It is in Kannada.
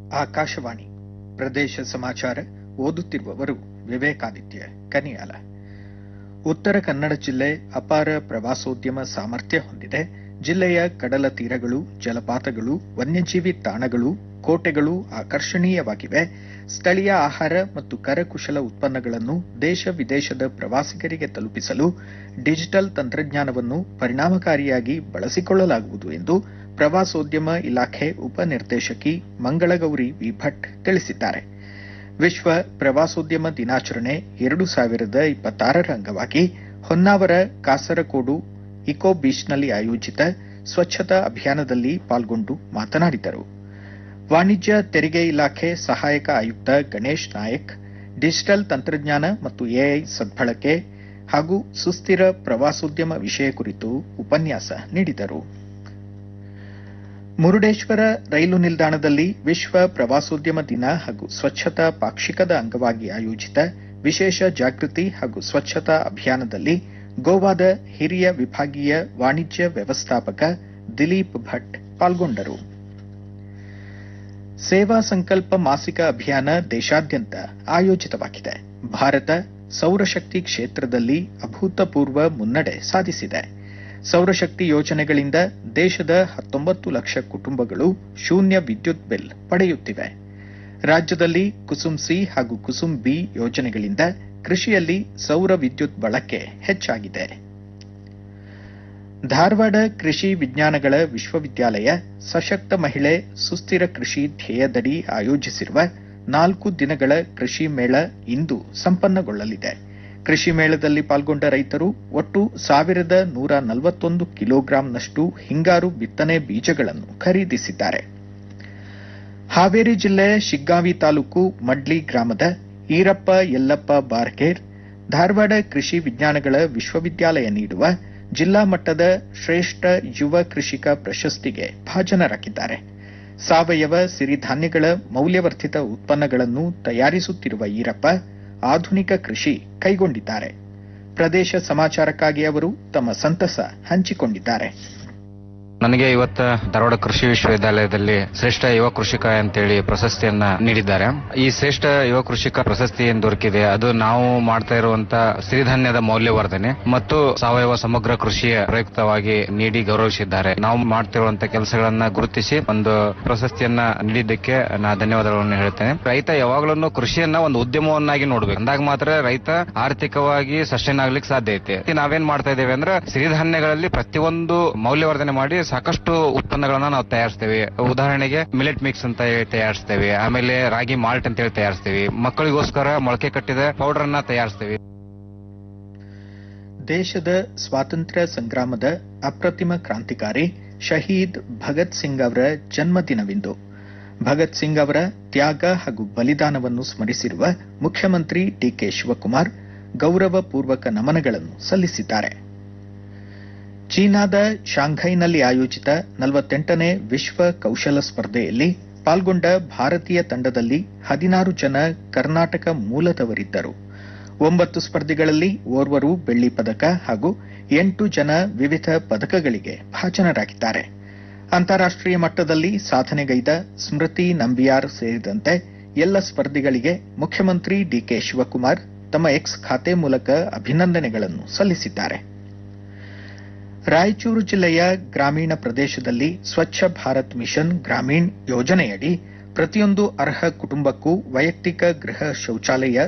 ಆಕಾಶವಾಣಿ ಪ್ರದೇಶ ಸಮಾಚಾರ ಓದುತ್ತಿರುವವರು ವಿವೇಕಾದಿತ್ಯ ಕನಿಯಾಲ ಉತ್ತರ ಕನ್ನಡ ಜಿಲ್ಲೆ ಅಪಾರ ಪ್ರವಾಸೋದ್ಯಮ ಸಾಮರ್ಥ್ಯ ಹೊಂದಿದೆ ಜಿಲ್ಲೆಯ ಕಡಲ ತೀರಗಳು ಜಲಪಾತಗಳು ವನ್ಯಜೀವಿ ತಾಣಗಳು ಕೋಟೆಗಳು ಆಕರ್ಷಣೀಯವಾಗಿವೆ ಸ್ಥಳೀಯ ಆಹಾರ ಮತ್ತು ಕರಕುಶಲ ಉತ್ಪನ್ನಗಳನ್ನು ದೇಶ ವಿದೇಶದ ಪ್ರವಾಸಿಗರಿಗೆ ತಲುಪಿಸಲು ಡಿಜಿಟಲ್ ತಂತ್ರಜ್ಞಾನವನ್ನು ಪರಿಣಾಮಕಾರಿಯಾಗಿ ಬಳಸಿಕೊಳ್ಳಲಾಗುವುದು ಎಂದು ಪ್ರವಾಸೋದ್ಯಮ ಇಲಾಖೆ ಉಪನಿರ್ದೇಶಕಿ ಮಂಗಳಗೌರಿ ವಿ ಭಟ್ ತಿಳಿಸಿದ್ದಾರೆ ವಿಶ್ವ ಪ್ರವಾಸೋದ್ಯಮ ದಿನಾಚರಣೆ ಎರಡು ಸಾವಿರದ ಇಪ್ಪತ್ತಾರರ ಅಂಗವಾಗಿ ಹೊನ್ನಾವರ ಕಾಸರಕೋಡು ಇಕೋ ಬೀಚ್ನಲ್ಲಿ ಆಯೋಜಿತ ಸ್ವಚ್ಛತಾ ಅಭಿಯಾನದಲ್ಲಿ ಪಾಲ್ಗೊಂಡು ಮಾತನಾಡಿದರು ವಾಣಿಜ್ಯ ತೆರಿಗೆ ಇಲಾಖೆ ಸಹಾಯಕ ಆಯುಕ್ತ ಗಣೇಶ್ ನಾಯಕ್ ಡಿಜಿಟಲ್ ತಂತ್ರಜ್ಞಾನ ಮತ್ತು ಎಐ ಸದ್ಬಳಕೆ ಹಾಗೂ ಸುಸ್ಥಿರ ಪ್ರವಾಸೋದ್ಯಮ ವಿಷಯ ಕುರಿತು ಉಪನ್ಯಾಸ ನೀಡಿದರು ಮುರುಡೇಶ್ವರ ರೈಲು ನಿಲ್ದಾಣದಲ್ಲಿ ವಿಶ್ವ ಪ್ರವಾಸೋದ್ಯಮ ದಿನ ಹಾಗೂ ಸ್ವಚ್ಛತಾ ಪಾಕ್ಷಿಕದ ಅಂಗವಾಗಿ ಆಯೋಜಿತ ವಿಶೇಷ ಜಾಗೃತಿ ಹಾಗೂ ಸ್ವಚ್ಛತಾ ಅಭಿಯಾನದಲ್ಲಿ ಗೋವಾದ ಹಿರಿಯ ವಿಭಾಗೀಯ ವಾಣಿಜ್ಯ ವ್ಯವಸ್ಥಾಪಕ ದಿಲೀಪ್ ಭಟ್ ಪಾಲ್ಗೊಂಡರು ಸೇವಾ ಸಂಕಲ್ಪ ಮಾಸಿಕ ಅಭಿಯಾನ ದೇಶಾದ್ಯಂತ ಆಯೋಜಿತವಾಗಿದೆ ಭಾರತ ಸೌರಶಕ್ತಿ ಕ್ಷೇತ್ರದಲ್ಲಿ ಅಭೂತಪೂರ್ವ ಮುನ್ನಡೆ ಸಾಧಿಸಿದೆ ಸೌರಶಕ್ತಿ ಯೋಜನೆಗಳಿಂದ ದೇಶದ ಹತ್ತೊಂಬತ್ತು ಲಕ್ಷ ಕುಟುಂಬಗಳು ಶೂನ್ಯ ವಿದ್ಯುತ್ ಬಿಲ್ ಪಡೆಯುತ್ತಿವೆ ರಾಜ್ಯದಲ್ಲಿ ಕುಸುಮ್ ಸಿ ಹಾಗೂ ಕುಸುಮ್ ಬಿ ಯೋಜನೆಗಳಿಂದ ಕೃಷಿಯಲ್ಲಿ ಸೌರ ವಿದ್ಯುತ್ ಬಳಕೆ ಹೆಚ್ಚಾಗಿದೆ ಧಾರವಾಡ ಕೃಷಿ ವಿಜ್ಞಾನಗಳ ವಿಶ್ವವಿದ್ಯಾಲಯ ಸಶಕ್ತ ಮಹಿಳೆ ಸುಸ್ಥಿರ ಕೃಷಿ ಧ್ಯೇಯದಡಿ ಆಯೋಜಿಸಿರುವ ನಾಲ್ಕು ದಿನಗಳ ಕೃಷಿ ಮೇಳ ಇಂದು ಸಂಪನ್ನಗೊಳ್ಳಲಿದೆ ಕೃಷಿ ಮೇಳದಲ್ಲಿ ಪಾಲ್ಗೊಂಡ ರೈತರು ಒಟ್ಟು ಸಾವಿರದ ನೂರ ನಲವತ್ತೊಂದು ಕಿಲೋಗ್ರಾಂನಷ್ಟು ಹಿಂಗಾರು ಬಿತ್ತನೆ ಬೀಜಗಳನ್ನು ಖರೀದಿಸಿದ್ದಾರೆ ಹಾವೇರಿ ಜಿಲ್ಲೆ ಶಿಗ್ಗಾವಿ ತಾಲೂಕು ಮಡ್ಲಿ ಗ್ರಾಮದ ಈರಪ್ಪ ಯಲ್ಲಪ್ಪ ಬಾರ್ಕೇರ್ ಧಾರವಾಡ ಕೃಷಿ ವಿಜ್ಞಾನಗಳ ವಿಶ್ವವಿದ್ಯಾಲಯ ನೀಡುವ ಜಿಲ್ಲಾ ಮಟ್ಟದ ಶ್ರೇಷ್ಠ ಯುವ ಕೃಷಿಕ ಪ್ರಶಸ್ತಿಗೆ ಭಾಜನರಾಗಿದ್ದಾರೆ ಸಾವಯವ ಸಿರಿಧಾನ್ಯಗಳ ಮೌಲ್ಯವರ್ಧಿತ ಉತ್ಪನ್ನಗಳನ್ನು ತಯಾರಿಸುತ್ತಿರುವ ಈರಪ್ಪ ಆಧುನಿಕ ಕೃಷಿ ಕೈಗೊಂಡಿದ್ದಾರೆ ಪ್ರದೇಶ ಸಮಾಚಾರಕ್ಕಾಗಿ ಅವರು ತಮ್ಮ ಸಂತಸ ಹಂಚಿಕೊಂಡಿದ್ದಾರೆ ನನಗೆ ಇವತ್ತ ಧಾರವಾಡ ಕೃಷಿ ವಿಶ್ವವಿದ್ಯಾಲಯದಲ್ಲಿ ಶ್ರೇಷ್ಠ ಯುವ ಕೃಷಿಕ ಅಂತೇಳಿ ಪ್ರಶಸ್ತಿಯನ್ನ ನೀಡಿದ್ದಾರೆ ಈ ಶ್ರೇಷ್ಠ ಯುವ ಕೃಷಿಕ ಪ್ರಶಸ್ತಿ ಏನ್ ದೊರಕಿದೆ ಅದು ನಾವು ಮಾಡ್ತಾ ಇರುವಂತ ಸಿರಿಧಾನ್ಯದ ಮೌಲ್ಯವರ್ಧನೆ ಮತ್ತು ಸಾವಯವ ಸಮಗ್ರ ಕೃಷಿಯ ಪ್ರಯುಕ್ತವಾಗಿ ನೀಡಿ ಗೌರವಿಸಿದ್ದಾರೆ ನಾವು ಮಾಡ್ತಿರುವಂತ ಕೆಲಸಗಳನ್ನ ಗುರುತಿಸಿ ಒಂದು ಪ್ರಶಸ್ತಿಯನ್ನ ನೀಡಿದ್ದಕ್ಕೆ ನಾ ಧನ್ಯವಾದಗಳನ್ನು ಹೇಳ್ತೇನೆ ರೈತ ಯಾವಾಗಲೂ ಕೃಷಿಯನ್ನ ಒಂದು ಉದ್ಯಮವನ್ನಾಗಿ ನೋಡ್ಬೇಕು ಅಂದಾಗ ಮಾತ್ರ ರೈತ ಆರ್ಥಿಕವಾಗಿ ಸಸ್ಟೈನ್ ಆಗ್ಲಿಕ್ಕೆ ಸಾಧ್ಯ ಐತೆ ನಾವೇನ್ ಮಾಡ್ತಾ ಇದ್ದೇವೆ ಅಂದ್ರೆ ಸಿರಿಧಾನ್ಯಗಳಲ್ಲಿ ಪ್ರತಿಯೊಂದು ಮೌಲ್ಯವರ್ಧನೆ ಮಾಡಿ ಸಾಕಷ್ಟು ಉತ್ಪನ್ನಗಳನ್ನ ನಾವು ತಯಾರಿಸ್ತೇವೆ ಉದಾಹರಣೆಗೆ ಮಿಲೆಟ್ ಮಿಕ್ಸ್ ಅಂತ ಹೇಳಿ ತಯಾರಿಸ್ತೇವೆ ಆಮೇಲೆ ರಾಗಿ ಮಾಲ್ಟ್ ಅಂತ ಹೇಳಿ ತಯಾರಿಸ್ತೇವೆ ಮಕ್ಕಳಿಗೋಸ್ಕರ ಮೊಳಕೆ ಕಟ್ಟಿದ ಪೌಡರ್ ಅನ್ನ ತಯಾರಿಸ್ತೇವೆ ದೇಶದ ಸ್ವಾತಂತ್ರ್ಯ ಸಂಗ್ರಾಮದ ಅಪ್ರತಿಮ ಕ್ರಾಂತಿಕಾರಿ ಶಹೀದ್ ಭಗತ್ ಸಿಂಗ್ ಅವರ ಜನ್ಮದಿನವಿಂದು ಭಗತ್ ಸಿಂಗ್ ಅವರ ತ್ಯಾಗ ಹಾಗೂ ಬಲಿದಾನವನ್ನು ಸ್ಮರಿಸಿರುವ ಮುಖ್ಯಮಂತ್ರಿ ಡಿಕೆ ಶಿವಕುಮಾರ್ ಗೌರವಪೂರ್ವಕ ನಮನಗಳನ್ನು ಸಲ್ಲಿಸಿದ್ದಾರೆ ಚೀನಾದ ಶಾಂಘೈನಲ್ಲಿ ಆಯೋಜಿತ ನಲವತ್ತೆಂಟನೇ ವಿಶ್ವ ಕೌಶಲ ಸ್ಪರ್ಧೆಯಲ್ಲಿ ಪಾಲ್ಗೊಂಡ ಭಾರತೀಯ ತಂಡದಲ್ಲಿ ಹದಿನಾರು ಜನ ಕರ್ನಾಟಕ ಮೂಲದವರಿದ್ದರು ಒಂಬತ್ತು ಸ್ಪರ್ಧೆಗಳಲ್ಲಿ ಓರ್ವರು ಬೆಳ್ಳಿ ಪದಕ ಹಾಗೂ ಎಂಟು ಜನ ವಿವಿಧ ಪದಕಗಳಿಗೆ ಭಾಜನರಾಗಿದ್ದಾರೆ ಅಂತಾರಾಷ್ಟೀಯ ಮಟ್ಟದಲ್ಲಿ ಸಾಧನೆಗೈದ ಸ್ಮೃತಿ ನಂಬಿಯಾರ್ ಸೇರಿದಂತೆ ಎಲ್ಲ ಸ್ಪರ್ಧಿಗಳಿಗೆ ಮುಖ್ಯಮಂತ್ರಿ ಡಿಕೆ ಶಿವಕುಮಾರ್ ತಮ್ಮ ಎಕ್ಸ್ ಖಾತೆ ಮೂಲಕ ಅಭಿನಂದನೆಗಳನ್ನು ಸಲ್ಲಿಸಿದ್ದಾರೆ ರಾಯಚೂರು ಜಿಲ್ಲೆಯ ಗ್ರಾಮೀಣ ಪ್ರದೇಶದಲ್ಲಿ ಸ್ವಚ್ಛ ಭಾರತ್ ಮಿಷನ್ ಗ್ರಾಮೀಣ್ ಯೋಜನೆಯಡಿ ಪ್ರತಿಯೊಂದು ಅರ್ಹ ಕುಟುಂಬಕ್ಕೂ ವೈಯಕ್ತಿಕ ಗೃಹ ಶೌಚಾಲಯ